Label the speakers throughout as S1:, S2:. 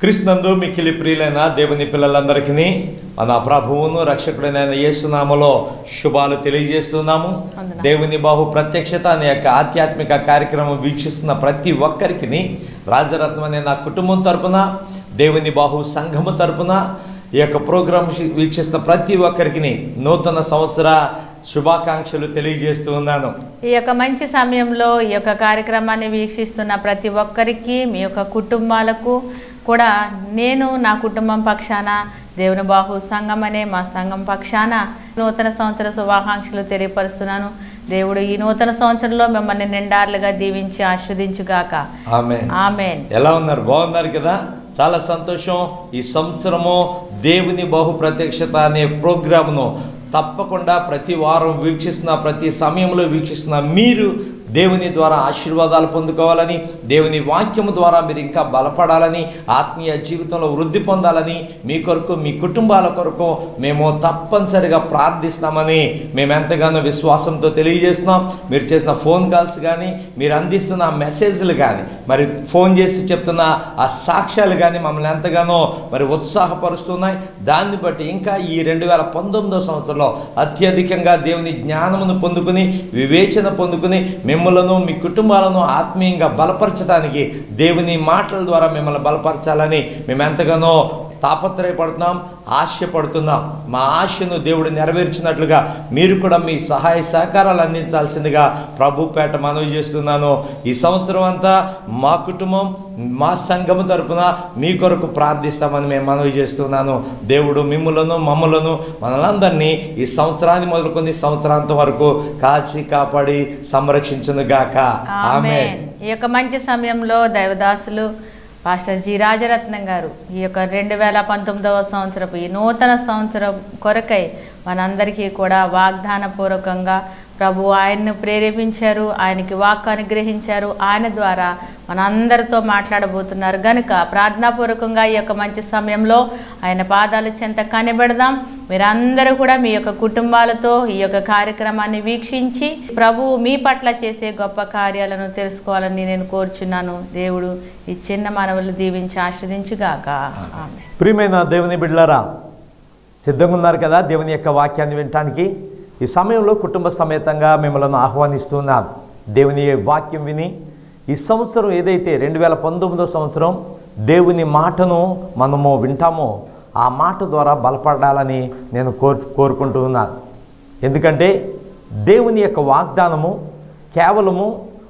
S1: క్రీస్తునందు మిక్కిలి ప్రియులైన దేవుని పిల్లలందరికీ మన ప్రభువును రక్షకుడైన యేసునామలో శుభాలు తెలియజేస్తున్నాము
S2: వందనాలు.
S1: దేవుని బాహు ప్రత్యక్షత అనే యొక్క ఆధ్యాత్మిక కార్యక్రమం వీక్షిస్తున్న ప్రతి ఒక్కరికి రాజరత్నం అనే నా కుటుంబం తరపున దేవుని బాహు సంఘము తరపున ఈ యొక్క ప్రోగ్రాం వీక్షిస్తున్న ప్రతి ఒక్కరికి నూతన సంవత్సర శుభాకాంక్షలు తెలియజేస్తూ ఉన్నాను
S2: ఈ యొక్క మంచి సమయంలో ఈ యొక్క కార్యక్రమాన్ని వీక్షిస్తున్న ప్రతి ఒక్కరికి మీ యొక్క కుటుంబాలకు కూడా నేను నా కుటుంబం పక్షాన దేవుని బాహు సంఘం అనే మా సంఘం పక్షాన నూతన సంవత్సర శుభాకాంక్షలు తెలియపరుస్తున్నాను దేవుడు ఈ నూతన సంవత్సరంలో మిమ్మల్ని నిండార్లుగా దీవించి ఆస్వాదించుగాక
S1: ఆమె
S2: ఆమెన్
S1: ఎలా ఉన్నారు బాగున్నారు కదా చాలా సంతోషం ఈ సంవత్సరము దేవుని బహు ప్రత్యక్షత అనే ప్రోగ్రామ్ను తప్పకుండా ప్రతి వారం వీక్షిస్తున్న ప్రతి సమయంలో వీక్షిస్తున్న మీరు దేవుని ద్వారా ఆశీర్వాదాలు పొందుకోవాలని దేవుని వాక్యము ద్వారా మీరు ఇంకా బలపడాలని ఆత్మీయ జీవితంలో వృద్ధి పొందాలని మీ కొరకు మీ కుటుంబాల కొరకు మేము తప్పనిసరిగా ప్రార్థిస్తామని మేము ఎంతగానో విశ్వాసంతో తెలియజేస్తున్నాం మీరు చేసిన ఫోన్ కాల్స్ కానీ మీరు అందిస్తున్న ఆ మెసేజ్లు కానీ మరి ఫోన్ చేసి చెప్తున్న ఆ సాక్ష్యాలు కానీ మమ్మల్ని ఎంతగానో మరి ఉత్సాహపరుస్తున్నాయి దాన్ని బట్టి ఇంకా ఈ రెండు వేల పంతొమ్మిదో సంవత్సరంలో అత్యధికంగా దేవుని జ్ఞానమును పొందుకుని వివేచన పొందుకుని మిమ్మలను మీ కుటుంబాలను ఆత్మీయంగా బలపరచడానికి దేవుని మాటల ద్వారా మిమ్మల్ని బలపరచాలని మేము ఎంతగానో తాపత్రయపడుతున్నాం ఆశపడుతున్నాం మా ఆశను దేవుడు నెరవేర్చినట్లుగా మీరు కూడా మీ సహాయ సహకారాలు అందించాల్సిందిగా ప్రభు పేట మనవి చేస్తున్నాను ఈ సంవత్సరం అంతా మా కుటుంబం మా సంఘము తరపున మీ కొరకు ప్రార్థిస్తామని మేము మనవి చేస్తున్నాను దేవుడు మిమ్ములను మమ్ములను మనలందరినీ ఈ సంవత్సరాన్ని మొదలుకొని సంవత్సరాంతం వరకు కాచి కాపాడి సంరక్షించును గాక ఆమె
S2: ఆమెన్ ఈ యొక్క మంచి సమయంలో దైవదాసులు పాస్టర్ జి రాజరత్నం గారు ఈ యొక్క రెండు వేల పంతొమ్మిదవ సంవత్సరపు ఈ నూతన సంవత్సరం కొరకై మనందరికీ కూడా వాగ్దాన పూర్వకంగా ప్రభు ఆయన్ను ప్రేరేపించారు ఆయనకి వాక్ అనుగ్రహించారు ఆయన ద్వారా మనందరితో మాట్లాడబోతున్నారు గనుక ప్రార్థనాపూర్వకంగా ఈ యొక్క మంచి సమయంలో ఆయన పాదాల చెంత కనిపెడదాం మీరందరూ కూడా మీ యొక్క కుటుంబాలతో ఈ యొక్క కార్యక్రమాన్ని వీక్షించి ప్రభు మీ పట్ల చేసే గొప్ప కార్యాలను తెలుసుకోవాలని నేను కోరుచున్నాను దేవుడు ఈ చిన్న మనవులు దీవించి ఆశ్రదించుగాక ఆమె
S1: ప్రియమైన దేవుని బిడ్డలారా సిద్ధంగా ఉన్నారు కదా దేవుని యొక్క వాక్యాన్ని వినటానికి ఈ సమయంలో కుటుంబ సమేతంగా మిమ్మల్ని ఆహ్వానిస్తున్నాను దేవుని వాక్యం విని ఈ సంవత్సరం ఏదైతే రెండు వేల పంతొమ్మిదో సంవత్సరం దేవుని మాటను మనము వింటామో ఆ మాట ద్వారా బలపడాలని నేను కోరు కోరుకుంటూ ఉన్నాను ఎందుకంటే దేవుని యొక్క వాగ్దానము కేవలము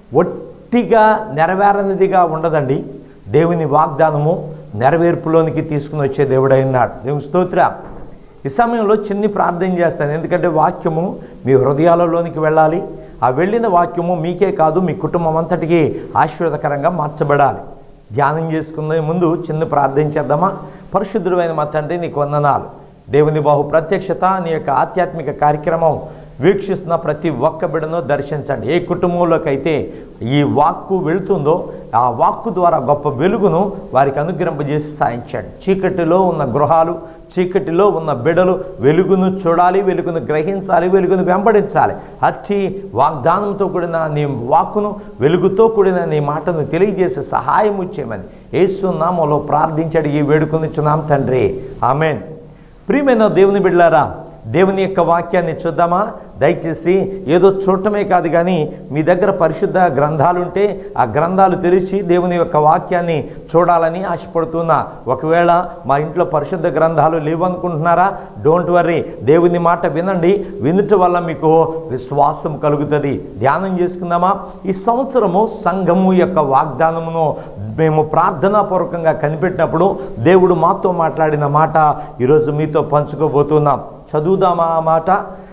S1: ఒట్టిగా నెరవేరనిదిగా ఉండదండి దేవుని వాగ్దానము నెరవేర్పులోనికి తీసుకుని వచ్చే దేవుడై ఉన్నాడు దేవుని స్తోత్ర ఈ సమయంలో చిన్ని ప్రార్థన చేస్తాను ఎందుకంటే వాక్యము మీ హృదయాలలోనికి వెళ్ళాలి ఆ వెళ్ళిన వాక్యము మీకే కాదు మీ కుటుంబం అంతటికి ఆశీర్వాదకరంగా మార్చబడాలి ధ్యానం చేసుకునే ముందు చిన్న ప్రార్థన చేద్దామా పరిశుద్ధుడైన మా తండ్రి నీకు వందనాలు దేవుని బాహు ప్రత్యక్షత నీ యొక్క ఆధ్యాత్మిక కార్యక్రమం వీక్షిస్తున్న ప్రతి ఒక్క బిడను దర్శించండి ఏ కుటుంబంలోకి అయితే ఈ వాక్కు వెళుతుందో ఆ వాక్కు ద్వారా గొప్ప వెలుగును వారికి అనుగ్రహింపజేసి సాయించండి చీకటిలో ఉన్న గృహాలు చీకటిలో ఉన్న బిడలు వెలుగును చూడాలి వెలుగును గ్రహించాలి వెలుగును వెంబడించాలి అచ్చి వాగ్దానంతో కూడిన నీ వాక్కును వెలుగుతో కూడిన నీ మాటను తెలియజేసే సహాయం ఇచ్చేయమని యేసు నామలో ప్రార్థించడి ఈ వేడుకొనిచున్నాం తండ్రి ఆమెన్ ప్రియమైన దేవుని బిడ్డలారా దేవుని యొక్క వాక్యాన్ని చూద్దామా దయచేసి ఏదో చూడటమే కాదు కానీ మీ దగ్గర పరిశుద్ధ గ్రంథాలు ఉంటే ఆ గ్రంథాలు తెరిచి దేవుని యొక్క వాక్యాన్ని చూడాలని ఆశపడుతున్నా ఒకవేళ మా ఇంట్లో పరిశుద్ధ గ్రంథాలు లేవనుకుంటున్నారా డోంట్ వర్రీ దేవుని మాట వినండి వినుట వల్ల మీకు విశ్వాసం కలుగుతుంది ధ్యానం చేసుకుందామా ఈ సంవత్సరము సంఘము యొక్క వాగ్దానమును మేము ప్రార్థనాపూర్వకంగా కనిపెట్టినప్పుడు దేవుడు మాతో మాట్లాడిన మాట ఈరోజు మీతో పంచుకోబోతున్నాం చదువుదామా ఆ మాట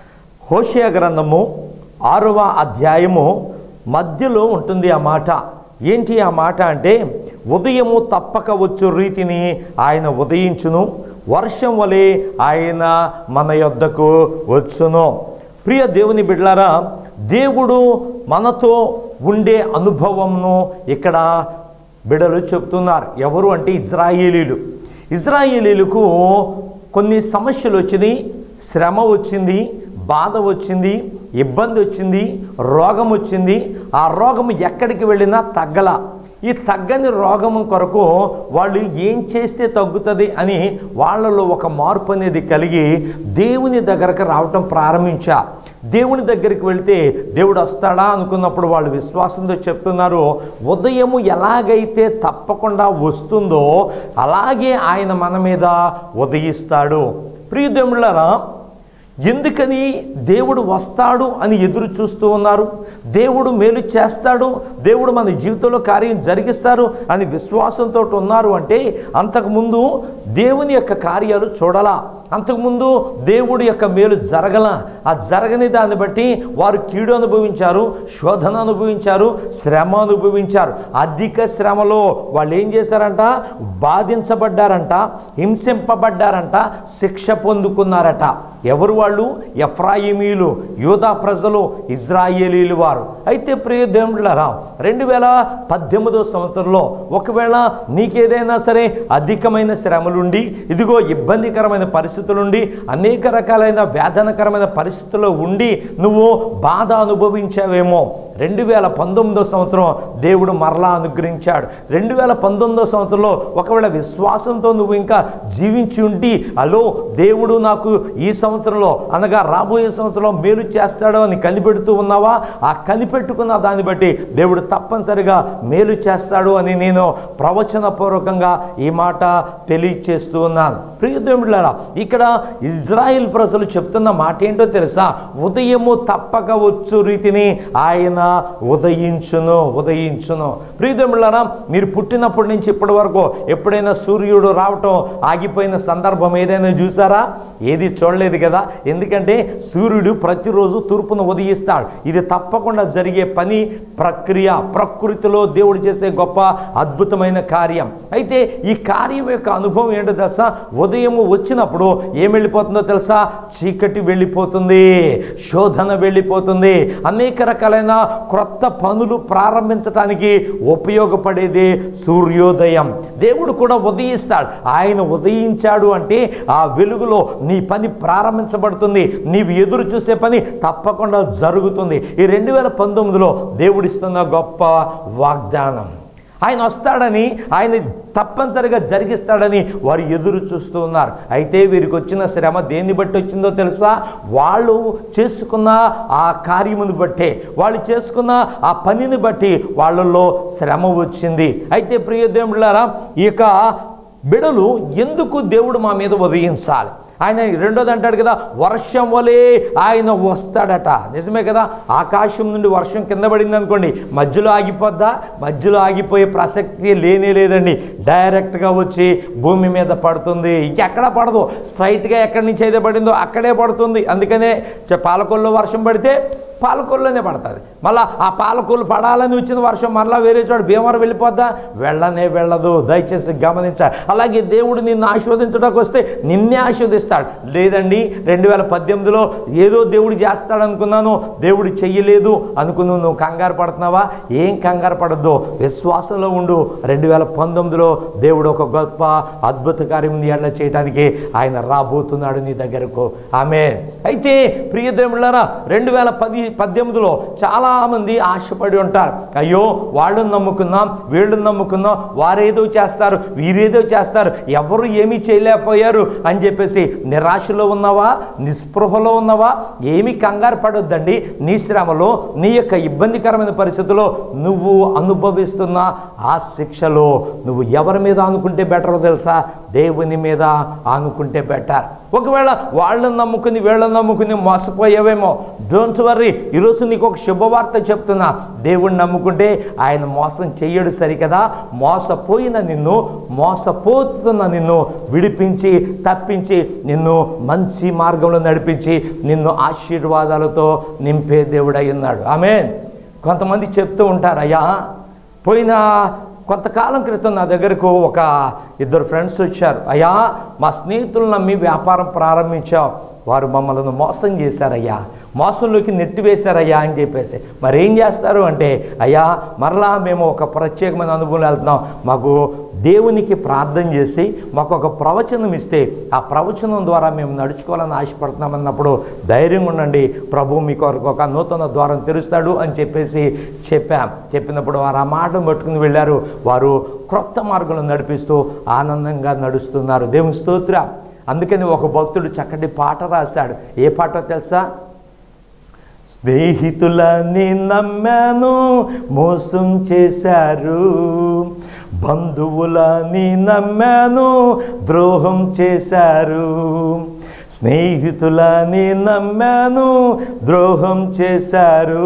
S1: హోషయ గ్రంథము ఆరవ అధ్యాయము మధ్యలో ఉంటుంది ఆ మాట ఏంటి ఆ మాట అంటే ఉదయము తప్పక వచ్చు రీతిని ఆయన ఉదయించును వర్షం వలె ఆయన మన యొద్దకు వచ్చును ప్రియ దేవుని బిడ్లారా దేవుడు మనతో ఉండే అనుభవంను ఇక్కడ బిడలు చెప్తున్నారు ఎవరు అంటే ఇజ్రాయేలీలు ఇజ్రాయేలీలకు కొన్ని సమస్యలు వచ్చినాయి శ్రమ వచ్చింది బాధ వచ్చింది ఇబ్బంది వచ్చింది రోగం వచ్చింది ఆ రోగం ఎక్కడికి వెళ్ళినా తగ్గల ఈ తగ్గని రోగం కొరకు వాళ్ళు ఏం చేస్తే తగ్గుతుంది అని వాళ్ళలో ఒక మార్పు అనేది కలిగి దేవుని దగ్గరకు రావటం ప్రారంభించా దేవుని దగ్గరికి వెళ్తే దేవుడు వస్తాడా అనుకున్నప్పుడు వాళ్ళు విశ్వాసంతో చెప్తున్నారు ఉదయము ఎలాగైతే తప్పకుండా వస్తుందో అలాగే ఆయన మన మీద ఉదయిస్తాడు ప్రియదేముళ్ళరా ఎందుకని దేవుడు వస్తాడు అని ఎదురు చూస్తూ ఉన్నారు దేవుడు మేలు చేస్తాడు దేవుడు మన జీవితంలో కార్యం జరిగిస్తారు అని విశ్వాసంతో ఉన్నారు అంటే అంతకుముందు దేవుని యొక్క కార్యాలు చూడాలా అంతకుముందు దేవుడి యొక్క మేలు జరగల ఆ జరగని దాన్ని బట్టి వారు కీడు అనుభవించారు శోధన అనుభవించారు శ్రమ అనుభవించారు అధిక శ్రమలో వాళ్ళు ఏం చేశారంట బాధించబడ్డారంట హింసింపబడ్డారంట శిక్ష పొందుకున్నారట ఎవరు వాళ్ళు ఎఫ్రాయిమీలు యూదా ప్రజలు ఇజ్రాయేలీలు వారు అయితే ప్రియ దేవుళ్ళరా రెండు వేల పద్దెనిమిదో సంవత్సరంలో ఒకవేళ నీకేదైనా సరే అధికమైన శ్రమలుండి ఇదిగో ఇబ్బందికరమైన పరిస్థితులుండి అనేక రకాలైన వేదనకరమైన పరిస్థితుల్లో ఉండి నువ్వు బాధ అనుభవించావేమో రెండు వేల పంతొమ్మిదో సంవత్సరం దేవుడు మరలా అనుగ్రహించాడు రెండు వేల పంతొమ్మిదో సంవత్సరంలో ఒకవేళ విశ్వాసంతో నువ్వు ఇంకా జీవించి ఉండి అలో దేవుడు నాకు ఈ సంవత్సరంలో అనగా రాబోయే సంవత్సరంలో మేలు చేస్తాడో అని కనిపెడుతూ ఉన్నావా ఆ కనిపెట్టుకున్న దాన్ని బట్టి దేవుడు తప్పనిసరిగా మేలు చేస్తాడు అని నేను ప్రవచనపూర్వకంగా ఈ మాట తెలియచేస్తూ ఉన్నాను ప్రియదేవులారా ఇక్కడ ఇజ్రాయిల్ ప్రజలు చెప్తున్న మాట ఏంటో తెలుసా ఉదయము తప్పక వచ్చు రీతిని ఆయన ఉదయించును ఉదయించును ప్రియదేవులారా మీరు పుట్టినప్పటి నుంచి ఇప్పటి వరకు ఎప్పుడైనా సూర్యుడు రావటం ఆగిపోయిన సందర్భం ఏదైనా చూసారా ఏది చూడలేదు కదా ఎందుకంటే సూర్యుడు ప్రతిరోజు తూర్పును ఉదయిస్తాడు ఇది తప్పకుండా జరిగే పని ప్రక్రియ ప్రకృతిలో దేవుడు చేసే గొప్ప అద్భుతమైన కార్యం అయితే ఈ కార్యం యొక్క అనుభవం ఏంటో తెలుసా ఉదయము వచ్చినప్పుడు ఏం వెళ్ళిపోతుందో తెలుసా చీకటి వెళ్ళిపోతుంది శోధన వెళ్ళిపోతుంది అనేక రకాలైన క్రొత్త పనులు ప్రారంభించడానికి ఉపయోగపడేది సూర్యోదయం దేవుడు కూడా ఉదయిస్తాడు ఆయన ఉదయించాడు అంటే ఆ వెలుగులో నీ పని ప్రారంభించబడుతుంది నీవు ఎదురు చూసే పని తప్పకుండా జరుగుతుంది ఈ రెండు వేల పంతొమ్మిదిలో దేవుడిస్తున్న గొప్ప వాగ్దానం ఆయన వస్తాడని ఆయన తప్పనిసరిగా జరిగిస్తాడని వారు ఎదురు చూస్తూ ఉన్నారు అయితే వీరికి వచ్చిన శ్రమ దేన్ని బట్టి వచ్చిందో తెలుసా వాళ్ళు చేసుకున్న ఆ కార్యమును బట్టే వాళ్ళు చేసుకున్న ఆ పనిని బట్టి వాళ్ళల్లో శ్రమ వచ్చింది అయితే ప్రియ దేవుళ్ళారా ఈ యొక్క బిడలు ఎందుకు దేవుడు మా మీద ఉదయించాలి ఆయన రెండోది అంటాడు కదా వర్షం వలె ఆయన వస్తాడట నిజమే కదా ఆకాశం నుండి వర్షం కింద పడింది అనుకోండి మధ్యలో ఆగిపోద్దా మధ్యలో ఆగిపోయే ప్రసక్తి లేనే లేదండి డైరెక్ట్గా వచ్చి భూమి మీద పడుతుంది ఇంకెక్కడ పడదు స్ట్రైట్గా ఎక్కడి నుంచి అయితే పడిందో అక్కడే పడుతుంది అందుకనే చె- పాలకొల్లో వర్షం పడితే పాలకొల్లోనే పడుతుంది మళ్ళా ఆ పాలకొల్లు పడాలని వచ్చిన వర్షం మళ్ళీ వేరే చోట భీమవరం వెళ్ళిపోద్దా వెళ్ళనే వెళ్ళదు దయచేసి గమనించాలి అలాగే దేవుడు నిన్ను ఆశీర్వదించడానికి వస్తే నిన్నే ఆశీర్వదిస్తాడు లేదండి రెండు వేల పద్దెనిమిదిలో ఏదో దేవుడు చేస్తాడు అనుకున్నాను దేవుడు చెయ్యలేదు అనుకున్నావు నువ్వు కంగారు పడుతున్నావా ఏం కంగారు పడద్దు విశ్వాసంలో ఉండు రెండు వేల పంతొమ్మిదిలో దేవుడు ఒక గొప్ప అద్భుత కార్యం నీ ఎడల చేయడానికి ఆయన రాబోతున్నాడు నీ దగ్గరకు ఆమె అయితే ప్రియదేవులారా రెండు వేల పది పద్దెనిమిదిలో చాలామంది ఆశపడి ఉంటారు అయ్యో వాళ్ళని నమ్ముకున్నాం వీళ్ళని నమ్ముకున్నాం వారేదో చేస్తారు వీరేదో చేస్తారు ఎవరు ఏమీ చేయలేకపోయారు అని చెప్పేసి నిరాశలో ఉన్నావా నిస్పృహలో ఉన్నావా ఏమీ కంగారు పడొద్దండి నీ శ్రమలో నీ యొక్క ఇబ్బందికరమైన పరిస్థితుల్లో నువ్వు అనుభవిస్తున్న ఆ శిక్షలో నువ్వు ఎవరి మీద ఆనుకుంటే బెటరో తెలుసా దేవుని మీద ఆనుకుంటే బెటర్ ఒకవేళ వాళ్ళని నమ్ముకుని వీళ్ళని నమ్ముకుని మోసపోయావేమో డోంట్ వర్రీ ఈరోజు నీకు ఒక శుభవార్త చెప్తున్నా దేవుణ్ణి నమ్ముకుంటే ఆయన మోసం చెయ్యడు సరికదా మోసపోయిన నిన్ను మోసపోతున్న నిన్ను విడిపించి తప్పించి నిన్ను మంచి మార్గంలో నడిపించి నిన్ను ఆశీర్వాదాలతో నింపే దేవుడై ఉన్నాడు ఆమె కొంతమంది చెప్తూ ఉంటారు అయ్యా పోయిన కొంతకాలం క్రితం నా దగ్గరకు ఒక ఇద్దరు ఫ్రెండ్స్ వచ్చారు అయ్యా మా స్నేహితులు నమ్మి వ్యాపారం ప్రారంభించాం వారు మమ్మల్ని మోసం చేశారయ్యా మోసంలోకి నెట్టివేశారయ్యా అని చెప్పేసి మరి ఏం చేస్తారు అంటే అయ్యా మరలా మేము ఒక ప్రత్యేకమైన అనుభవం వెళ్తున్నాం మాకు దేవునికి ప్రార్థన చేసి మాకు ఒక ప్రవచనం ఇస్తే ఆ ప్రవచనం ద్వారా మేము నడుచుకోవాలని ఆశపడుతున్నామన్నప్పుడు ధైర్యంగా ఉండండి ప్రభు మీ కొరకు ఒక నూతన ద్వారం తెరుస్తాడు అని చెప్పేసి చెప్పాం చెప్పినప్పుడు వారు ఆ మాటను పట్టుకుని వెళ్ళారు వారు క్రొత్త మార్గంలో నడిపిస్తూ ఆనందంగా నడుస్తున్నారు దేవుని స్తోత్ర అందుకని ఒక భక్తుడు చక్కటి పాట రాశాడు ఏ పాట తెలుసా స్నేహితులని నమ్మాను మోసం చేశారు బంధువులని నమ్మాను ద్రోహం చేశారు స్నేహితులని నమ్మాను ద్రోహం చేశారు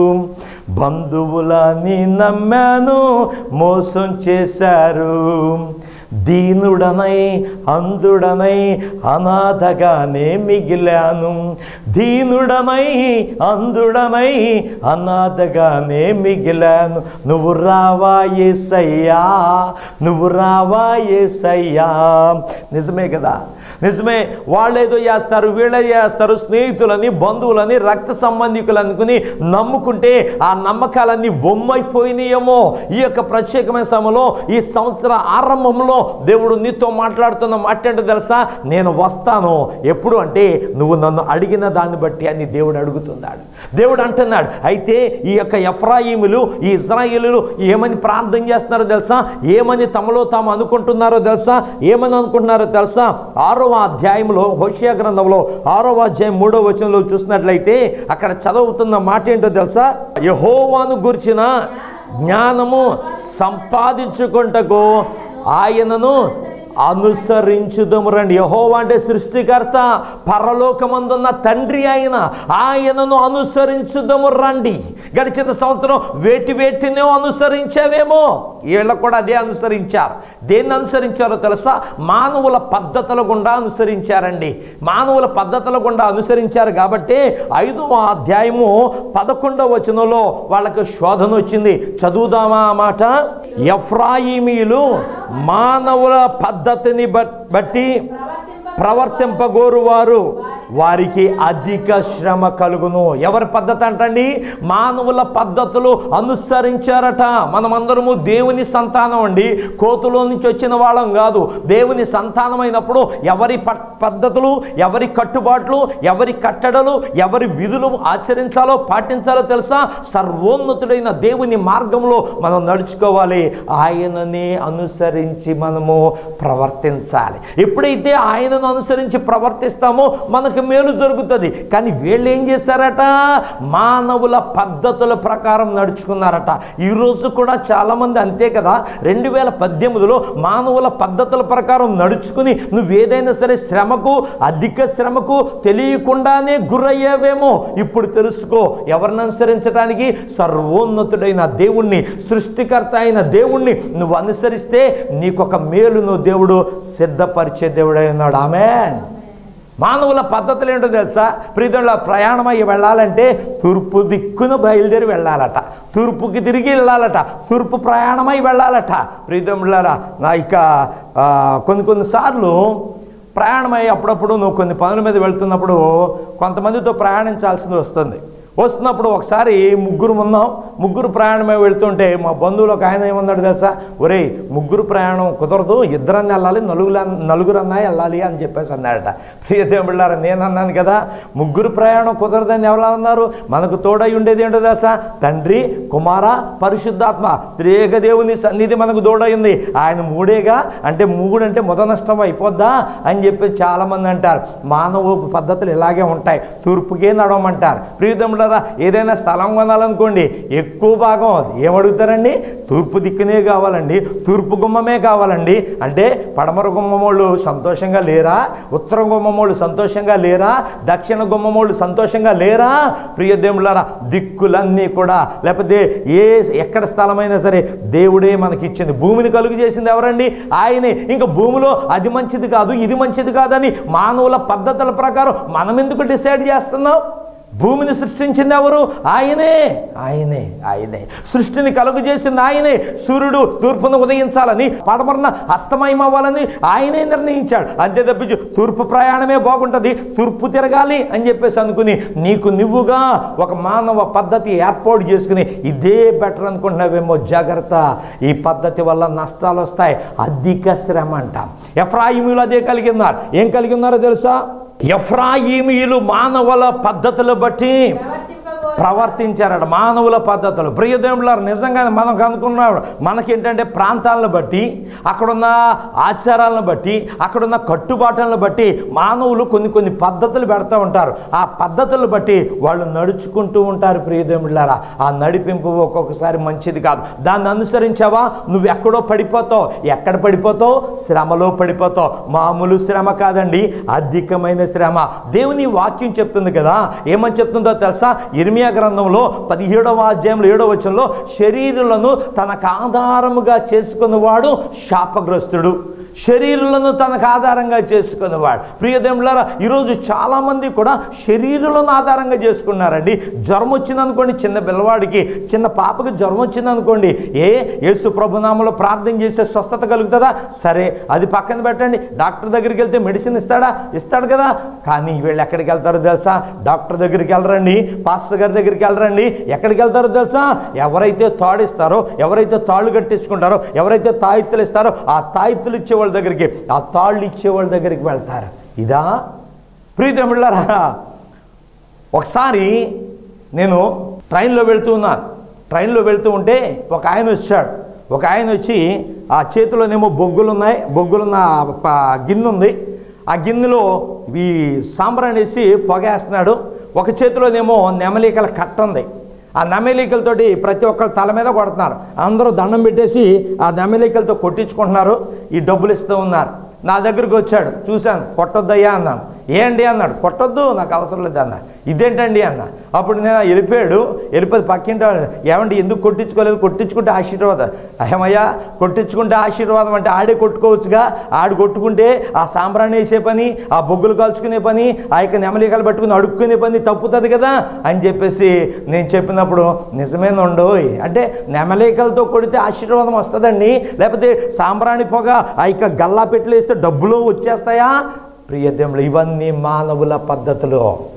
S1: బంధువులని నమ్మాను మోసం చేశారు దీనుడనై అందుడనై అనాథగానే మిగిలాను దీనుడనై అందుడనై అనాథగానే మిగిలాను నువ్వు రావా ఏసయ్యా నువ్వు రావా ఏసయ్యా నిజమే కదా నిజమే వాళ్ళేదో చేస్తారు వీళ్ళే చేస్తారు స్నేహితులని బంధువులని రక్త సంబంధికులు అనుకుని నమ్ముకుంటే ఆ నమ్మకాలన్నీ వమ్మైపోయినాయేమో ఈ యొక్క ప్రత్యేకమైన సమయంలో ఈ సంవత్సర ఆరంభంలో దేవుడు నీతో మాట్లాడుతున్న మాట ఏంటో తెలుసా నేను వస్తాను ఎప్పుడు అంటే నువ్వు నన్ను అడిగిన దాన్ని బట్టి అని దేవుడు అడుగుతున్నాడు దేవుడు అంటున్నాడు అయితే ఈ యొక్క ఎఫ్రాయిములు ఈ ఇజ్రాయిలు ఏమని ప్రార్థన చేస్తున్నారో తెలుసా ఏమని తమలో తాము అనుకుంటున్నారో తెలుసా ఏమని అనుకుంటున్నారో తెలుసా ఆరవ అధ్యాయంలో హోషియా గ్రంథంలో ఆరవ అధ్యాయం మూడవ వచనంలో చూసినట్లయితే అక్కడ చదువుతున్న మాట ఏంటో తెలుసా యహోవాను గుర్చిన జ్ఞానము సంపాదించుకుంటకు ఆయనను అనుసరించుదము రండి యహోవా అంటే సృష్టికర్త పరలోకమందున్న తండ్రి ఆయన ఆయనను అనుసరించుదము రండి గడిచిన సంవత్సరం వేటి వేటినే అనుసరించావేమో వీళ్ళకు కూడా అదే అనుసరించారు దేన్ని అనుసరించారో తెలుసా మానవుల పద్ధతుల గుండా అనుసరించారండి మానవుల పద్ధతుల గుండా అనుసరించారు కాబట్టి ఐదవ అధ్యాయము పదకొండవ వచనంలో వాళ్ళకి శోధన వచ్చింది చదువుదామా ఆ మాట ఎఫ్రాయిమీలు మానవుల పద్ధతిని బట్- బట్టి ప్రవర్తింపగోరు వారు వారికి అధిక శ్రమ కలుగును ఎవరి పద్ధతి అంటండి మానవుల పద్ధతులు అనుసరించారట మనమందరము దేవుని సంతానం అండి కోతులో నుంచి వచ్చిన వాళ్ళం కాదు దేవుని సంతానమైనప్పుడు ఎవరి ప- పద్ధతులు ఎవరి కట్టుబాట్లు ఎవరి కట్టడలు ఎవరి విధులు ఆచరించాలో పాటించాలో తెలుసా సర్వోన్నతుడైన దేవుని మార్గంలో మనం నడుచుకోవాలి ఆయనని అనుసరించి మనము ప్రవర్తించాలి ఎప్పుడైతే ఆయనను అనుసరించి ప్రవర్తిస్తామో మనకు మేలు జరుగుతుంది కానీ వీళ్ళు ఏం చేశారట మానవుల పద్ధతుల ప్రకారం నడుచుకున్నారట ఈరోజు కూడా చాలామంది అంతే కదా రెండు వేల పద్దెనిమిదిలో మానవుల పద్ధతుల ప్రకారం నడుచుకుని నువ్వేదైనా సరే శ్రమకు అధిక శ్రమకు తెలియకుండానే గురయ్యావేమో ఇప్పుడు తెలుసుకో ఎవరిని అనుసరించడానికి సర్వోన్నతుడైన దేవుణ్ణి సృష్టికర్త అయిన దేవుణ్ణి నువ్వు అనుసరిస్తే నీకొక మేలును దేవుడు సిద్ధపరిచే దేవుడై ఉన్నాడు ఆమె మానవుల పద్ధతులు ఏంటో తెలుసా ప్రీతంలో ప్రయాణం అయ్యి వెళ్ళాలంటే తూర్పు దిక్కున బయలుదేరి వెళ్ళాలట తూర్పుకి తిరిగి వెళ్ళాలట తూర్పు ప్రయాణమై వెళ్ళాలట ప్రీతములారా నా ఇక ఆ, కొన్ని కొన్నిసార్లు ప్రయాణమై అప్పుడప్పుడు నువ్వు కొన్ని పనుల మీద వెళ్తున్నప్పుడు కొంతమందితో ప్రయాణించాల్సింది వస్తుంది వస్తున్నప్పుడు ఒకసారి ముగ్గురు ఉన్నాం ముగ్గురు ప్రయాణమే వెళ్తుంటే మా బంధువులు ఒక ఆయన ఏమన్నాడు తెలుసా ఒరేయ్ ముగ్గురు ప్రయాణం కుదరదు ఇద్దరన్నా వెళ్ళాలి నలుగురు నలుగురన్నా వెళ్ళాలి అని చెప్పేసి అన్నాడట ప్రియదేవుళ్ళారా నేను అన్నాను కదా ముగ్గురు ప్రయాణం కుదరదని ఎవరు అన్నారు మనకు తోడై ఉండేది ఏంటో తెలుసా తండ్రి కుమార పరిశుద్ధాత్మ త్రియేక దేవుని సన్నిధి మనకు తోడైంది ఆయన మూడేగా అంటే మూడు అంటే మొద నష్టం అయిపోద్దా అని చెప్పి చాలామంది అంటారు మానవ పద్ధతులు ఇలాగే ఉంటాయి తూర్పుకే నడవమంటారు ప్రియతములారా ఏదైనా స్థలం కొనాలనుకోండి ఎక్కువ భాగం ఏమడుగుతారండి తూర్పు దిక్కునే కావాలండి తూర్పు గుమ్మమే కావాలండి అంటే పడమర గుమ్మమోళ్ళు సంతోషంగా లేరా ఉత్తర గుమ్మమోళ్ళు సంతోషంగా లేరా దక్షిణ గుమ్మమోళ్ళు సంతోషంగా లేరా ప్రియదేములారా దిక్కులన్నీ కూడా లేకపోతే ఏ ఎక్కడ స్థలమైనా సరే దేవుడే మనకి ఇచ్చింది భూమిని కలుగు చేసింది ఎవరండి ఆయనే ఇంకా భూమిలో అది మంచిది కాదు ఇది మంచిది కాదని మానవుల పద్ధతుల ప్రకారం మనం ఎందుకు డిసైడ్ చేస్తున్నాం భూమిని సృష్టించింది ఎవరు ఆయనే ఆయనే ఆయనే సృష్టిని కలుగు చేసింది ఆయనే సూర్యుడు తూర్పును ఉదయించాలని పడమరన అస్తమయం అవ్వాలని ఆయనే నిర్ణయించాడు అంతే తప్పించి తూర్పు ప్రయాణమే బాగుంటుంది తూర్పు తిరగాలి అని చెప్పేసి అనుకుని నీకు నువ్వుగా ఒక మానవ పద్ధతి ఏర్పాటు చేసుకుని ఇదే బెటర్ అనుకుంటున్నావేమో జాగ్రత్త ఈ పద్ధతి వల్ల నష్టాలు వస్తాయి అధిక శ్రమ అంటాం ఎఫ్రాయిములు అదే కలిగి ఉన్నారు ఏం కలిగి ఉన్నారో తెలుసా ఎఫ్రాయిమీయులు మానవుల పద్ధతులు బట్టి ప్రవర్తించారట మానవుల పద్ధతులు ప్రియదేవులారు నిజంగానే మనం కనుక్కున్నాడు మనకేంటంటే ప్రాంతాలను బట్టి అక్కడున్న ఆచారాలను బట్టి అక్కడున్న కట్టుబాట్లను బట్టి మానవులు కొన్ని కొన్ని పద్ధతులు పెడతా ఉంటారు ఆ పద్ధతులను బట్టి వాళ్ళు నడుచుకుంటూ ఉంటారు ప్రియదేవులారా ఆ నడిపింపు ఒక్కొక్కసారి మంచిది కాదు దాన్ని అనుసరించావా నువ్వు ఎక్కడో పడిపోతావు ఎక్కడ పడిపోతావు శ్రమలో పడిపోతావు మామూలు శ్రమ కాదండి అధికమైన శ్రమ దేవుని వాక్యం చెప్తుంది కదా ఏమని చెప్తుందో తెలుసా ఇర్మియా గ్రంథంలో పదిహేడవ అధ్యాయంలో ఏడవ వచనంలో శరీరులను తనకు ఆధారముగా చేసుకున్నవాడు శాపగ్రస్తుడు శరీరులను తనకు ఆధారంగా చేసుకునేవాడు ప్రియదేములారా ఈరోజు చాలామంది కూడా శరీరులను ఆధారంగా చేసుకున్నారండి జ్వరం వచ్చిందనుకోండి చిన్న పిల్లవాడికి చిన్న పాపకి జ్వరం వచ్చిందనుకోండి ఏ యేసు ప్రభునామంలో ప్రార్థన చేస్తే స్వస్థత కలుగుతుందా సరే అది పక్కన పెట్టండి డాక్టర్ దగ్గరికి వెళ్తే మెడిసిన్ ఇస్తాడా ఇస్తాడు కదా కానీ వీళ్ళు ఎక్కడికి వెళ్తారో తెలుసా డాక్టర్ దగ్గరికి వెళ్ళరండి పాస్టర్ గారి దగ్గరికి వెళ్ళరండి ఎక్కడికి వెళ్తారో తెలుసా ఎవరైతే తాడిస్తారో ఎవరైతే తాళ్ళు కట్టించుకుంటారో ఎవరైతే తాయిత్తులు ఇస్తారో ఆ తాయిత్తులు ఇచ్చే వాళ్ళ దగ్గరికి ఆ తాళ్ళు ఇచ్చే వాళ్ళ దగ్గరికి వెళ్తారు ఇదా ప్రీతమిళ్ళారా ఒకసారి నేను ట్రైన్లో వెళ్తూ ఉన్నాను ట్రైన్లో వెళ్తూ ఉంటే ఒక ఆయన వచ్చాడు ఒక ఆయన వచ్చి ఆ చేతిలోనేమో బొగ్గులు ఉన్నాయి బొగ్గులున్న ప- గిన్నె ఉంది ఆ గిన్నెలో ఈ సాంబ్రాణి వేసి పొగేస్తున్నాడు ఒక చేతిలోనేమో నెమలికల కట్ట ఉంది ఆ నెమలికలతోటి ప్రతి ఒక్కరు తల మీద కొడుతున్నారు అందరూ దండం పెట్టేసి ఆ నెమలికలతో కొట్టించుకుంటున్నారు ఈ డబ్బులు ఇస్తూ ఉన్నారు నా దగ్గరికి వచ్చాడు చూశాను కొట్టొద్దయ్యా అన్నాను ఏంటి అన్నాడు కొట్టొద్దు నాకు అవసరం లేదు అన్న ఇదేంటండి అన్న అప్పుడు నేను వెళ్ళిపోయాడు వెళ్ళిపోయి పక్కింటి వాడు, ఏమండి ఎందుకు కొట్టించుకోలేదు కొట్టించుకుంటే ఆశీర్వాదం ఏమయ్యా కొట్టించుకుంటే ఆశీర్వాదం అంటే ఆడే కొట్టుకోవచ్చుగా ఆడు కొట్టుకుంటే ఆ సాంబ్రాన్ని వేసే పని ఆ బొగ్గులు కాల్చుకునే పని ఆ యొక్క నెమలికలు పట్టుకుని అడుక్కునే పని తప్పుతుంది కదా అని చెప్పేసి నేను చెప్పినప్పుడు నిజమేనండు అంటే నెమలికలతో కొడితే ఆశీర్వాదం వస్తుందండి లేకపోతే సాంబ్రాణి పొగ ఆ యొక్క గల్లా పెట్లు వేస్తే డబ్బులు వచ్చేస్తాయా ప్రియదేములు ఇవన్నీ మానవుల పద్ధతులు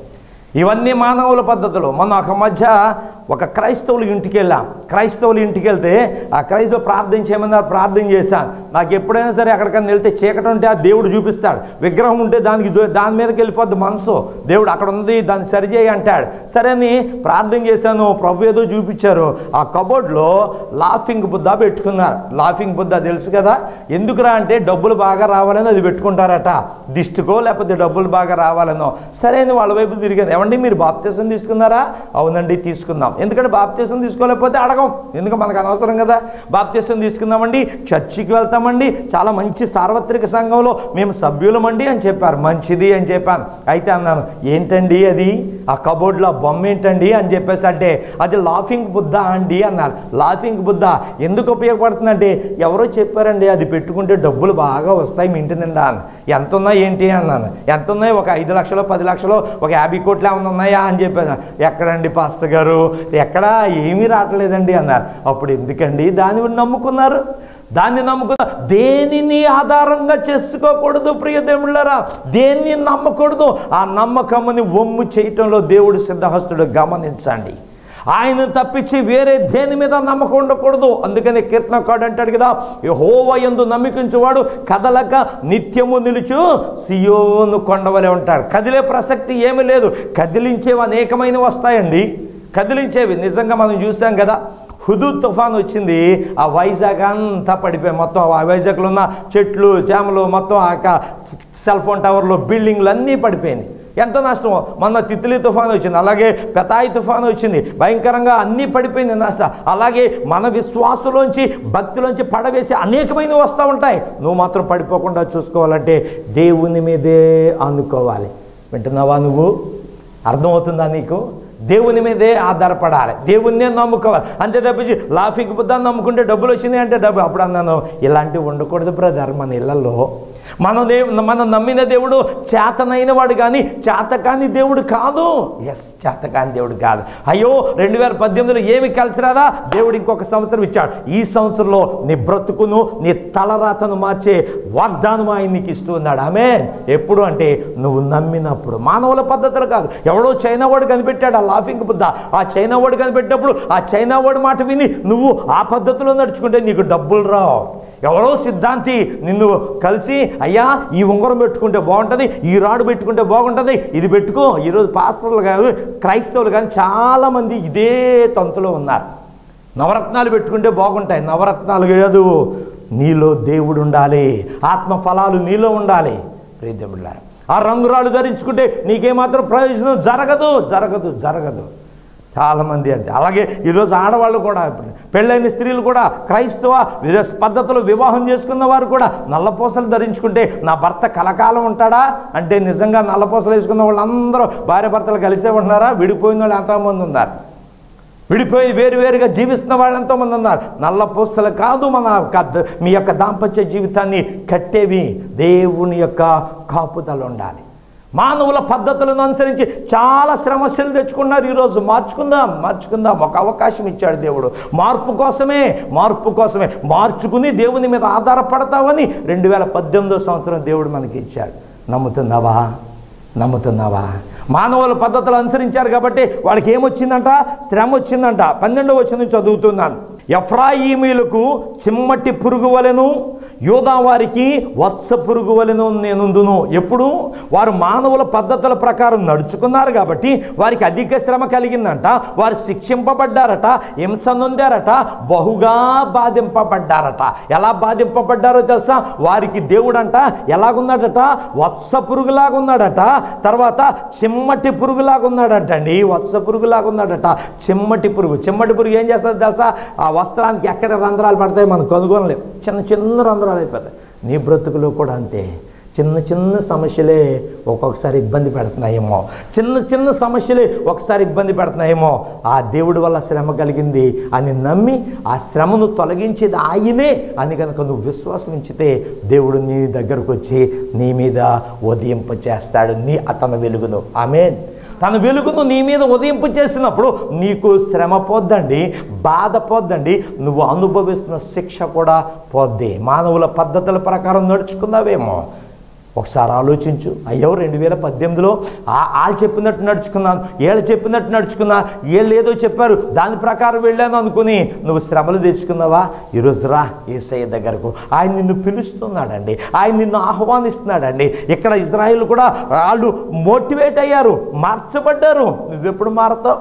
S1: ఇవన్నీ మానవుల పద్ధతులు మొన్న ఒక మధ్య ఒక క్రైస్తవుల ఇంటికి వెళ్ళాం క్రైస్తవుల ఇంటికి వెళ్తే ఆ క్రైస్తవ ప్రార్థన చేయమన్నారు ప్రార్థన చేశాను నాకు ఎప్పుడైనా సరే ఎక్కడికైనా వెళ్తే చీకటి ఉంటే ఆ దేవుడు చూపిస్తాడు విగ్రహం ఉంటే దానికి దో- దాని మీదకి వెళ్ళిపోద్ది మనసు దేవుడు అక్కడ ఉంది దాన్ని సరిచేయి అంటాడు సరే అని ప్రార్థన చేశాను ప్రభు ఏదో చూపించారు ఆ కబోర్డ్లో లాఫింగ్ బుద్ధ పెట్టుకున్నారు లాఫింగ్ బుద్ధ తెలుసు కదా ఎందుకురా అంటే డబ్బులు బాగా రావాలని అది పెట్టుకుంటారట దిష్టికో లేకపోతే డబ్బులు బాగా రావాలనో సరే అని వాళ్ళ వైపు తిరిగాను ఏమండి మీరు బాప్తీసం తీసుకున్నారా అవునండి తీసుకుందాం ఎందుకంటే బాప్తీసం తీసుకోలేకపోతే అడగం ఎందుకంటే మనకు అనవసరం కదా బాప్తీసం తీసుకుందామండి చర్చికి వెళ్తామండి చాలా మంచి సార్వత్రిక సంఘంలో మేము సభ్యులమండి అని చెప్పారు మంచిది అని చెప్పాను అయితే అన్నాను ఏంటండి అది ఆ కబోర్డ్లో ఆ బొమ్మ ఏంటండి అని చెప్పేసి అంటే అది లాఫింగ్ బుద్ధ అండి అన్నారు లాఫింగ్ బుద్ధ ఎందుకు ఉపయోగపడుతుందంటే ఎవరో చెప్పారండి అది పెట్టుకుంటే డబ్బులు బాగా వస్తాయి మీ ఇంటి నిండా అని ఎంత ఉన్నాయి ఏంటి అన్నాను ఎంత ఉన్నాయి ఒక ఐదు లక్షలు పది లక్షలు ఒక యాభై కోట్లు ఏమైనా ఉన్నాయా అని చెప్పాను ఎక్కడండి పాస్టర్ గారు ఎక్కడా ఏమీ రావట్లేదండి అన్నారు అప్పుడు ఎందుకండి దాన్ని నమ్ముకున్నారు దాన్ని నమ్ముకున్న దేనిని ఆధారంగా చేసుకోకూడదు ప్రియదేవుళ్ళరా దేన్ని నమ్మకూడదు ఆ నమ్మకముని ఒమ్ము చేయటంలో దేవుడు సిద్ధహస్తుడు గమనించండి ఆయన తప్పించి వేరే దేని మీద నమ్మకం ఉండకూడదు అందుకని కీర్తనకాడు అంటాడు కదా హోవ ఎందు నమ్మికించువాడు కదలక నిత్యము నిలుచు సియోను కొండవలే ఉంటాడు కదిలే ప్రసక్తి ఏమీ లేదు కదిలించేవి అనేకమైనవి వస్తాయండి కదిలించేవి నిజంగా మనం చూసాం కదా హుదూ తుఫాన్ వచ్చింది ఆ వైజాగ్ అంతా పడిపోయి మొత్తం ఆ వైజాగ్లో ఉన్న చెట్లు చేమలు మొత్తం ఆ యొక్క సెల్ ఫోన్ టవర్లు బిల్డింగ్లు అన్నీ పడిపోయినాయి ఎంత నష్టం మొన్న తిత్లీ తుఫాన్ వచ్చింది అలాగే పెతాయి తుఫాన్ వచ్చింది భయంకరంగా అన్నీ పడిపోయింది నష్టం అలాగే మన విశ్వాసంలోంచి భక్తిలోంచి పడవేసి అనేకమైనవి వస్తూ ఉంటాయి నువ్వు మాత్రం పడిపోకుండా చూసుకోవాలంటే దేవుని మీదే అనుకోవాలి వింటున్నావా నువ్వు అర్థమవుతుందా నీకు దేవుని మీదే ఆధారపడాలి దేవుణ్ణే నమ్ముకోవాలి అంతే తప్పించి లాఫిక్ బుద్ధాన్ని నమ్ముకుంటే డబ్బులు వచ్చినాయి అంటే డబ్బు అప్పుడు అన్నాను ఇలాంటివి ఉండకూడదు బ్రదర్ మన ఇళ్లలో మన దేవు మనం నమ్మిన దేవుడు చేతనైన వాడు కానీ చేతకాని దేవుడు కాదు ఎస్ చేతకాని దేవుడు కాదు అయ్యో రెండు వేల పద్దెనిమిదిలో ఏమి కలిసి రాదా దేవుడు ఇంకొక సంవత్సరం ఇచ్చాడు ఈ సంవత్సరంలో నీ బ్రతుకును నీ తలరాతను మార్చే వాగ్దానం ఆయన నీకు ఇస్తూ ఉన్నాడు ఆమె ఎప్పుడు అంటే నువ్వు నమ్మినప్పుడు మానవుల పద్ధతులు కాదు ఎవడో చైనా వాడు కనిపెట్టాడు ఆ లాఫింగ్ బుద్ధ ఆ చైనా వాడు కనిపెట్టినప్పుడు ఆ చైనా వాడు మాట విని నువ్వు ఆ పద్ధతిలో నడుచుకుంటే నీకు డబ్బులు రావు ఎవరో సిద్ధాంతి నిన్ను కలిసి అయ్యా ఈ ఉంగరం పెట్టుకుంటే బాగుంటుంది ఈ రాడు పెట్టుకుంటే బాగుంటుంది ఇది పెట్టుకో ఈరోజు పాస్టర్లు కాదు క్రైస్తవులు కానీ చాలామంది ఇదే తంతులో ఉన్నారు నవరత్నాలు పెట్టుకుంటే బాగుంటాయి నవరత్నాలు కాదు నీలో దేవుడు ఉండాలి ఆత్మ ఫలాలు నీలో ఉండాలి ప్రియదేవుడారు ఆ రంగురాళ్ళు ధరించుకుంటే నీకేమాత్రం ప్రయోజనం జరగదు జరగదు జరగదు చాలామంది అంతే అలాగే ఈరోజు ఆడవాళ్ళు కూడా ఇప్పుడు పెళ్ళైన స్త్రీలు కూడా క్రైస్తవ వివిధ పద్ధతులు వివాహం చేసుకున్న వారు కూడా నల్లపూసలు ధరించుకుంటే నా భర్త కలకాలం ఉంటాడా అంటే నిజంగా నల్లపూసలు వేసుకున్న వాళ్ళందరూ భార్య భర్తలు కలిసే ఉంటున్నారా విడిపోయిన వాళ్ళు ఎంతమంది ఉన్నారు విడిపోయి వేరు వేరుగా జీవిస్తున్న వాళ్ళు ఎంతోమంది ఉన్నారు నల్ల పూసలు కాదు మన యొక్క- మీ యొక్క దాంపత్య జీవితాన్ని కట్టేవి దేవుని యొక్క కాపుదల ఉండాలి మానవుల పద్ధతులను అనుసరించి చాలా శ్రమస్యలు తెచ్చుకున్నారు ఈరోజు మార్చుకుందాం మార్చుకుందాం ఒక అవకాశం ఇచ్చాడు దేవుడు మార్పు కోసమే మార్పు కోసమే మార్చుకుని దేవుని మీద ఆధారపడతావని రెండు వేల పద్దెనిమిదో సంవత్సరం దేవుడు మనకి ఇచ్చాడు నమ్ముతున్నావా నమ్ముతున్నావా మానవుల పద్ధతులు అనుసరించారు కాబట్టి వాళ్ళకి ఏమొచ్చిందంట శ్రమ వచ్చిందంట పన్నెండవ వచ్చిన చదువుతున్నాను ఎఫ్రాయిమీలకు చిమ్మటి పురుగు వలెను యోధా వారికి వత్స పురుగు వలెను నేనుందును ఎప్పుడు వారు మానవుల పద్ధతుల ప్రకారం నడుచుకున్నారు కాబట్టి వారికి అధిక శ్రమ కలిగిందంట వారు శిక్షింపబడ్డారట హింస నొందారట బహుగా బాధింపబడ్డారట ఎలా బాధింపబడ్డారో తెలుసా వారికి దేవుడంట ఎలాగున్నాడట వత్స పురుగులాగా ఉన్నాడట తర్వాత చిమ్మటి పురుగులాగా ఉన్నాడట అండి వత్స పురుగులాగా ఉన్నాడట చిమ్మటి పురుగు చిమ్మటి పురుగు ఏం చేస్తుంది తెలుసా ఆ వస్త్రానికి ఎక్కడ రంధ్రాలు పడతాయి మనం కనుగొనలేం చిన్న చిన్న రంధ్రాలు అయిపోతాయి నీ బ్రతుకులో కూడా అంతే చిన్న చిన్న సమస్యలే ఒక్కొక్కసారి ఇబ్బంది పెడుతున్నాయేమో చిన్న చిన్న సమస్యలే ఒకసారి ఇబ్బంది పెడుతున్నాయేమో ఆ దేవుడి వల్ల శ్రమ కలిగింది అని నమ్మి ఆ శ్రమను తొలగించేది ఆయనే అని కనుక నువ్వు విశ్వాసం ఉంచితే దేవుడు నీ దగ్గరకు వచ్చి నీ మీద ఉదయింప చేస్తాడు నీ అతని వెలుగును ఆమెన్ తన వెలుగును నీ మీద ఉదయింపు చేసినప్పుడు నీకు శ్రమ పోద్దండి బాధ పోద్దండి నువ్వు అనుభవిస్తున్న శిక్ష కూడా పోద్ది మానవుల పద్ధతుల ప్రకారం నడుచుకున్నావేమో ఒకసారి ఆలోచించు అయ్యో రెండు వేల పద్దెనిమిదిలో వాళ్ళు చెప్పినట్టు నడుచుకున్నాను వీళ్ళు చెప్పినట్టు నడుచుకున్నా వీళ్ళు ఏదో చెప్పారు దాని ప్రకారం వెళ్ళాను అనుకుని నువ్వు శ్రమలు తెచ్చుకున్నావా ఈరోజు రా ఏసయ్య దగ్గరకు ఆయన నిన్ను పిలుస్తున్నాడండి ఆయన నిన్ను ఆహ్వానిస్తున్నాడండి ఇక్కడ ఇజ్రాయిల్ కూడా వాళ్ళు మోటివేట్ అయ్యారు మార్చబడ్డారు నువ్వెప్పుడు మారతావు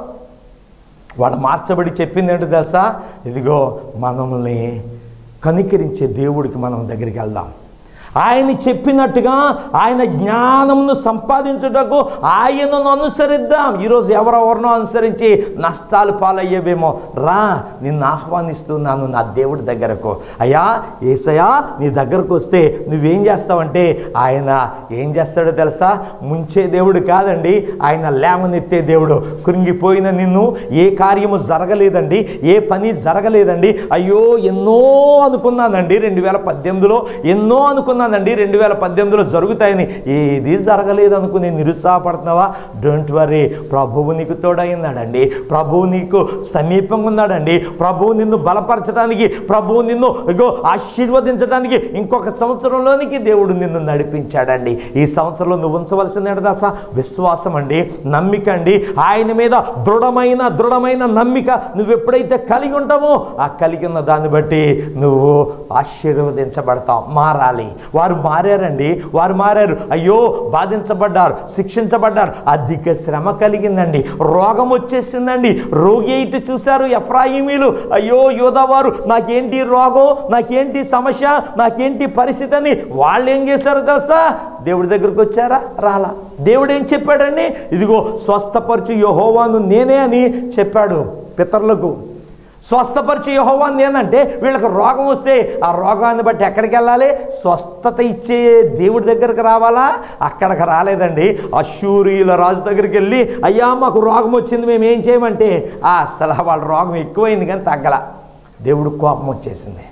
S1: వాడు మార్చబడి చెప్పింది ఏంటో తెలుసా ఇదిగో మనల్ని కనికరించే దేవుడికి మనం దగ్గరికి వెళ్దాం ఆయన చెప్పినట్టుగా ఆయన జ్ఞానమును సంపాదించుటకు ఆయనను అనుసరిద్దాం ఈరోజు ఎవరెవరినో అనుసరించి నష్టాలు పాలయ్యేవేమో రా నిన్ను ఆహ్వానిస్తున్నాను నా దేవుడి దగ్గరకు అయ్యా ఏసయ్యా నీ దగ్గరకు వస్తే నువ్వేం చేస్తావంటే ఆయన ఏం చేస్తాడో తెలుసా ముంచే దేవుడు కాదండి ఆయన లేవనెత్తే దేవుడు కృంగిపోయిన నిన్ను ఏ కార్యము జరగలేదండి ఏ పని జరగలేదండి అయ్యో ఎన్నో అనుకున్నానండి రెండు వేల పద్దెనిమిదిలో ఎన్నో అనుకున్నానండి రెండు వేల పద్దెనిమిదిలో జరుగుతాయని ఏది జరగలేదు అనుకుని నిరుత్సాహపడుతున్నావా డోంట్ వరీ ప్రభువు నీకు తోడైనాడండి ప్రభువు నీకు సమీపంగా ఉన్నాడండి ప్రభువు నిన్ను బలపరచడానికి ప్రభువు నిన్ను ఇగో ఆశీర్వదించడానికి ఇంకొక సంవత్సరంలోనికి దేవుడు నిన్ను నడిపించాడండి ఈ సంవత్సరంలో నువ్వు ఉంచవలసింది ఏంటో తెలుసా విశ్వాసం అండి నమ్మిక అండి ఆయన మీద దృఢమైన దృఢమైన నమ్మిక నువ్వు ఎప్పుడైతే కలిగి ఉంటావో ఆ కలిగి ఉన్న దాన్ని బట్టి నువ్వు ఆశీర్వదించబడతావు మారాలి వారు మారారండి వారు మారారు అయ్యో బాధించబడ్డారు శిక్షించబడ్డారు అధిక శ్రమ కలిగిందండి రోగం వచ్చేసిందండి రోగి ఇటు చూశారు ఎఫ్రాయిమీలు అయ్యో యోధవారు నాకేంటి రోగం నాకేంటి సమస్య నాకేంటి పరిస్థితి అని వాళ్ళు ఏం చేశారు తెలుసా దేవుడి దగ్గరికి వచ్చారా రాలా దేవుడు ఏం చెప్పాడండి ఇదిగో స్వస్థపరచు యహోవాను నేనే అని చెప్పాడు పితరులకు స్వస్థపరిచే యహోవాన్ని ఏంటంటే వీళ్ళకి రోగం వస్తే ఆ రోగాన్ని బట్టి ఎక్కడికి వెళ్ళాలి స్వస్థత ఇచ్చే దేవుడి దగ్గరికి రావాలా అక్కడికి రాలేదండి అశూరియుల రాజు దగ్గరికి వెళ్ళి అయ్యా మాకు రోగం వచ్చింది మేము ఏం చేయమంటే ఆ అసలు వాళ్ళ రోగం ఎక్కువైంది కానీ తగ్గల దేవుడు కోపం వచ్చేసింది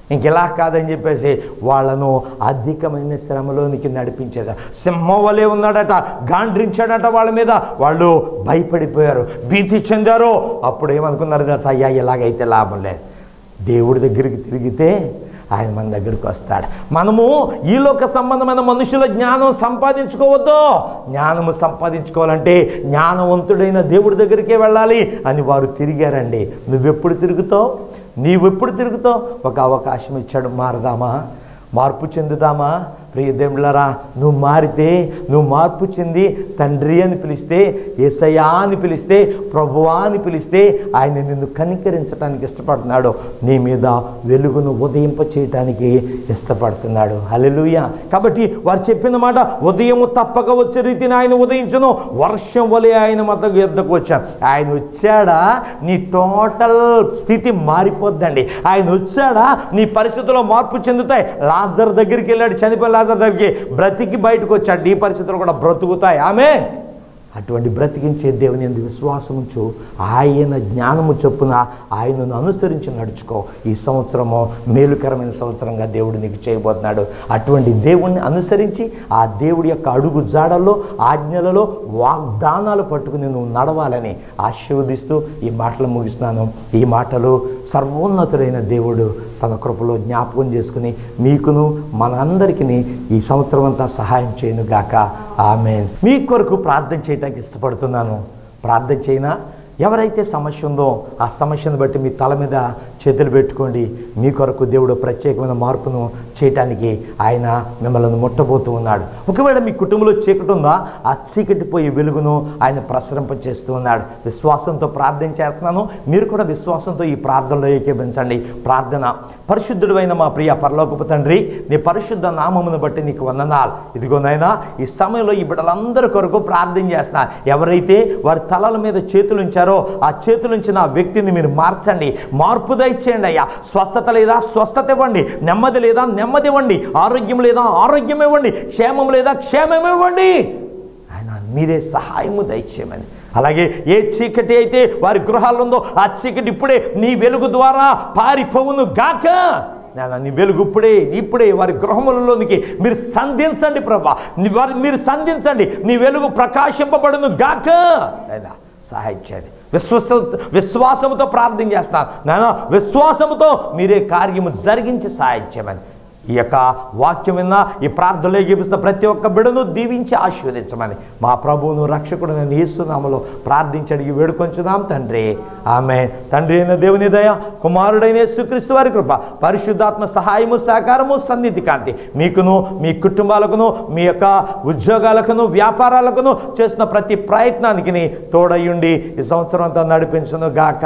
S1: ఇంకెలా కాదని చెప్పేసి వాళ్ళను అధికమైన శ్రమలోనికి నడిపించేశారు సింహం వలె ఉన్నాడట గాండ్రించాడట వాళ్ళ మీద వాళ్ళు భయపడిపోయారు భీతి చెందారు అప్పుడు ఏమనుకున్నారు తెలుసా అయ్యా ఇలాగైతే లాభం లేదు దేవుడి దగ్గరికి తిరిగితే ఆయన మన దగ్గరికి వస్తాడు మనము ఈ లోక సంబంధమైన మనుషుల జ్ఞానం సంపాదించుకోవద్దు జ్ఞానము సంపాదించుకోవాలంటే జ్ఞానవంతుడైన దేవుడి దగ్గరికే వెళ్ళాలి అని వారు తిరిగారండి నువ్వెప్పుడు తిరుగుతావు నీవెప్పుడు తిరుగుతావు ఒక అవకాశం ఇచ్చాడు మారదామా మార్పు చెందుదామా ప్రియదేవులరా నువ్వు మారితే నువ్వు మార్పు చెంది తండ్రి అని పిలిస్తే ఏసయ్యా అని పిలిస్తే ప్రభువా అని పిలిస్తే ఆయన నిన్ను కనికరించడానికి ఇష్టపడుతున్నాడు నీ మీద వెలుగును ఉదయింప చేయటానికి ఇష్టపడుతున్నాడు హల్లెలూయా కాబట్టి వారు చెప్పిన మాట ఉదయము తప్పక వచ్చే రీతిని ఆయన ఉదయించను వర్షం వలె ఆయన మత యుద్ధకు వచ్చాను ఆయన వచ్చాడా నీ టోటల్ స్థితి మారిపోద్దండి ఆయన వచ్చాడా నీ పరిస్థితుల్లో మార్పు చెందుతాయి లాజర్ దగ్గరికి వెళ్ళాడు చనిపోయిన లాజర్ దగ్గరికి బ్రతికి బయటకు వచ్చాడు ఈ పరిస్థితులు కూడా బ్రతుకుతాయి ఆమె అటువంటి బ్రతికించే దేవుని ఎందు విశ్వాసం ఉంచు ఆయన జ్ఞానము చొప్పున ఆయనను అనుసరించి నడుచుకో ఈ సంవత్సరము మేలుకరమైన సంవత్సరంగా దేవుడు నీకు చేయబోతున్నాడు అటువంటి దేవుణ్ణి అనుసరించి ఆ దేవుడి యొక్క అడుగు జాడల్లో ఆజ్ఞలలో వాగ్దానాలు పట్టుకుని నువ్వు నడవాలని ఆశీర్వదిస్తూ ఈ మాటలు ముగిస్తున్నాను ఈ మాటలు సర్వోన్నతుడైన దేవుడు తన కృపలో జ్ఞాపకం చేసుకుని మీకును మనందరికీ ఈ సంవత్సరం అంతా సహాయం చేయను గాక ఆమె మీ కొరకు ప్రార్థన చేయడానికి ఇష్టపడుతున్నాను ప్రార్థన చేయనా ఎవరైతే సమస్య ఉందో ఆ సమస్యను బట్టి మీ తల మీద చేతులు పెట్టుకోండి మీ కొరకు దేవుడు ప్రత్యేకమైన మార్పును చేయటానికి ఆయన మిమ్మల్ని ముట్టబోతూ ఉన్నాడు ఒకవేళ మీ కుటుంబంలో చీకటి ఉందా ఆ చీకటి పోయి వెలుగును ఆయన ప్రసరింప చేస్తూ ఉన్నాడు విశ్వాసంతో ప్రార్థన చేస్తున్నాను మీరు కూడా విశ్వాసంతో ఈ ప్రార్థనలో ఏకీభించండి ప్రార్థన పరిశుద్ధుడు మా ప్రియ పరలోకపు తండ్రి నీ పరిశుద్ధ నామమును బట్టి నీకు వందనాలు ఇదిగోనైనా ఈ సమయంలో ఈ బిడ్డలందరి కొరకు ప్రార్థన చేస్తున్నారు ఎవరైతే వారి తలల మీద చేతులు ఉంచారో ఆ చేతులు ఉంచిన ఆ వ్యక్తిని మీరు మార్చండి మార్పు దయచేయండి అయ్యా స్వస్థత లేదా స్వస్థత ఇవ్వండి నెమ్మది లేదా నెమ్మది ఇవ్వండి ఆరోగ్యం లేదా ఆరోగ్యం ఇవ్వండి క్షేమం లేదా క్షేమం ఇవ్వండి ఆయన మీరే సహాయము దయచేయమని అలాగే ఏ చీకటి అయితే వారి గృహాల్లో ఉందో ఆ చీకటి ఇప్పుడే నీ వెలుగు ద్వారా పారిపోవును గాక నాన్న నీ వెలుగు ఇప్పుడే ఇప్పుడే వారి గృహములలోనికి మీరు సంధించండి ప్రభా నీ వారి మీరు సంధించండి నీ వెలుగు ప్రకాశింపబడును గాక అయినా సహాయం చేయండి విశ్వాస విశ్వాసముతో ప్రార్థన చేస్తాను నాన్న విశ్వాసముతో మీరే కార్యము జరిగించి సహాయం చేయమని ఈ యొక్క వాక్యం విన్న ఈ ప్రార్థనలో గీపిస్తున్న ప్రతి ఒక్క బిడను దీవించి ఆశీర్వదించమని మా ప్రభువును రక్షకుడు నేను ఈస్తున్నాములో ప్రార్థించి అడిగి వేడుకొంచుదాం తండ్రి ఆమె తండ్రి అయిన దేవుని దయ కుమారుడైన యేసుక్రీస్తు వారి కృప పరిశుద్ధాత్మ సహాయము సహకారము సన్నిధి కాంతి మీకును మీ కుటుంబాలకును మీ యొక్క ఉద్యోగాలకును వ్యాపారాలకును చేస్తున్న ప్రతి ప్రయత్నానికి తోడయుండి ఈ సంవత్సరం అంతా నడిపించును గాక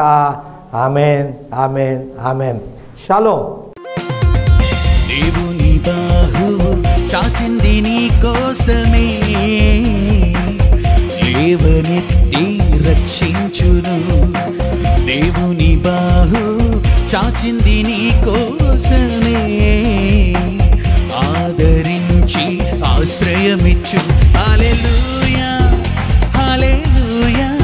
S1: ఆమెన్ ఆమెన్ ఆమెన్ షాలో
S3: దేవుని బాహువు చాచింది నీ కోసమే లేవనెత్తి రక్షించును దేవుని బాహు చాచింది నీ కోసమే ఆదరించి ఆశ్రయమిచ్చు హల్లెలూయా హల్లెలూయా